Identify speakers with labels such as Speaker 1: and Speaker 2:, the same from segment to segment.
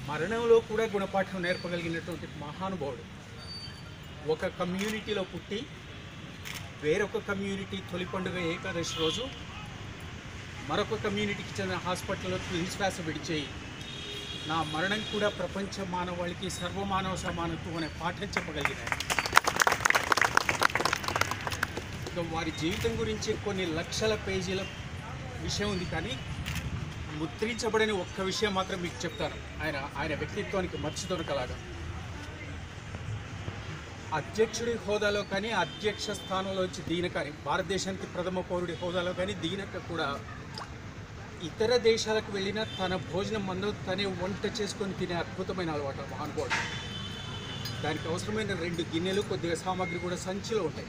Speaker 1: మరణంలో కూడా గుణపాఠం నేర్పగలిగినటువంటి మహానుభావుడు ఒక కమ్యూనిటీలో పుట్టి వేరొక కమ్యూనిటీ తొలి పండుగ ఏకాదశి రోజు మరొక కమ్యూనిటీకి చెందిన హాస్పిటల్లో శ్వాస విడిచేయి నా మరణం కూడా ప్రపంచ మానవాళికి సర్వమానవ సమానత్వం అనే పాఠం చెప్పగలిగినాయి ఇక వారి జీవితం గురించి కొన్ని లక్షల పేజీల విషయం ఉంది కానీ ముద్రించబడని ఒక్క విషయం మాత్రం మీకు చెప్తాను ఆయన ఆయన వ్యక్తిత్వానికి మచ్చ దొరకలాగా అధ్యక్షుడి హోదాలో కానీ అధ్యక్ష స్థానంలో వచ్చి దీన కానీ భారతదేశానికి ప్రథమ పౌరుడి హోదాలో కానీ దీనక కూడా ఇతర దేశాలకు వెళ్ళిన తన భోజనం మందు తనే వంట చేసుకొని తినే అద్భుతమైన అలవాటు ఆ మహానుభావుడు దానికి అవసరమైన రెండు గిన్నెలు కొద్దిగా సామాగ్రి కూడా సంచిలో ఉంటాయి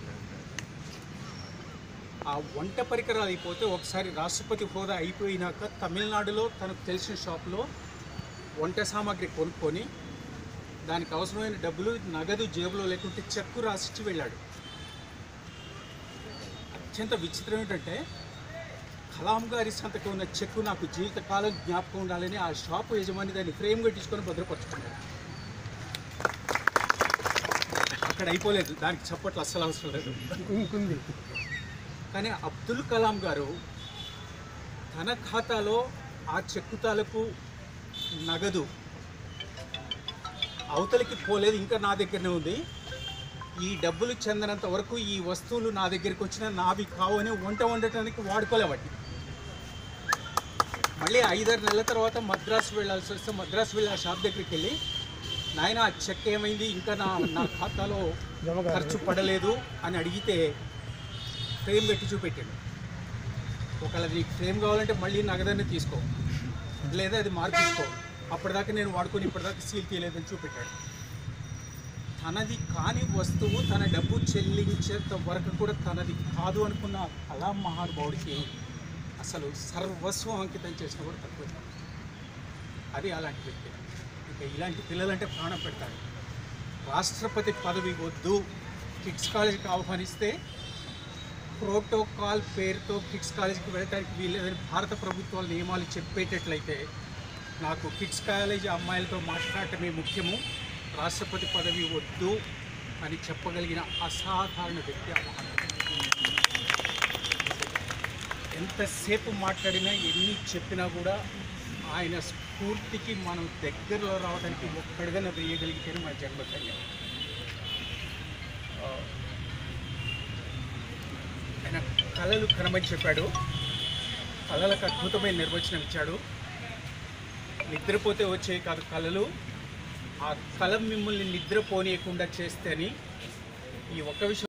Speaker 1: ఆ వంట పరికరాలు అయిపోతే ఒకసారి రాష్ట్రపతి హోదా అయిపోయినాక తమిళనాడులో తనకు తెలిసిన షాప్లో వంట సామాగ్రి కొనుక్కొని దానికి అవసరమైన డబ్బులు నగదు జేబులో లేకుంటే చెక్కు రాసిచ్చి వెళ్ళాడు అత్యంత విచిత్రం ఏంటంటే కలాం గారి సంతకం ఉన్న చెక్కు నాకు జీవితకాలం జ్ఞాపకం ఉండాలని ఆ షాపు యజమాని దాన్ని ఫ్రేమ్ కట్టించుకొని భద్రపరుచుకున్నాడు అక్కడ అయిపోలేదు దానికి చప్పట్లు అస్సలు అవసరం లేదు
Speaker 2: ఇంకుంది
Speaker 1: కానీ అబ్దుల్ కలాం గారు తన ఖాతాలో ఆ చెక్కు తాలూకు నగదు అవతలికి పోలేదు ఇంకా నా దగ్గరనే ఉంది ఈ డబ్బులు చెందనంత వరకు ఈ వస్తువులు నా దగ్గరికి వచ్చినా నావి కావు అని వంట వండటానికి వాడుకోలేవటి మళ్ళీ ఐదారు నెలల తర్వాత మద్రాసు వెళ్ళాల్సి వస్తే మద్రాసు వెళ్ళి ఆ షాప్ దగ్గరికి వెళ్ళి నాయన ఆ చెక్ ఏమైంది ఇంకా నా నా ఖాతాలో
Speaker 2: జమ కాలేదు.
Speaker 1: ఖర్చు పడలేదు అని అడిగితే ఫ్రేమ్ పెట్టి చూపెట్టాడు ఒకవేళ నీకు ఫ్రేమ్ కావాలంటే మళ్ళీ నగదాన్ని తీసుకో లేదా అది మార్పించుకో అప్పటిదాకా నేను వాడుకొని ఇప్పటిదాకా సీల్ తీయలేదని చూపెట్టాడు తనది కాని వస్తువు తన డబ్బు చెల్లించేంత వరకు కూడా తనది కాదు అనుకున్న అలా మహానుభావుడికి అసలు సర్వస్వం అంకితం చేసిన కూడా తక్కువ అది అలాంటి వ్యక్తి ఇక ఇలాంటి పిల్లలంటే ప్రాణం పెడతారు రాష్ట్రపతి పదవి వద్దు కిడ్స్ కాలేజీకి ఆహ్వానిస్తే ప్రోటోకాల్ పేరుతో కిడ్స్ కాలేజీకి వెళ్ళడానికి వీల్లేదని భారత ప్రభుత్వాల నియమాలు చెప్పేటట్లయితే నాకు కిడ్స్ కాలేజీ అమ్మాయిలతో మాట్లాడటమే ముఖ్యము రాష్ట్రపతి పదవి వద్దు అని చెప్పగలిగిన అసాధారణ వ్యక్తి ఆ మహానుభావుడు. ఎంతసేపు మాట్లాడినా ఎన్ని చెప్పినా కూడా ఆయన స్ఫూర్తికి మనం దగ్గరలో రావడానికి ఒక్కడిగా వేయగలిగితేనే మన జన్మధన్యం ఆ, ఆయన కళలు కనమని చెప్పాడు కళలకు అద్భుతమైన నిర్వచనం ఇచ్చాడు నిద్రపోతే వచ్చే కాదు కళలు ఆ కళ మిమ్మల్ని నిద్రపోనీయకుండా చేస్తే అని ఈ ఒక్క విషయం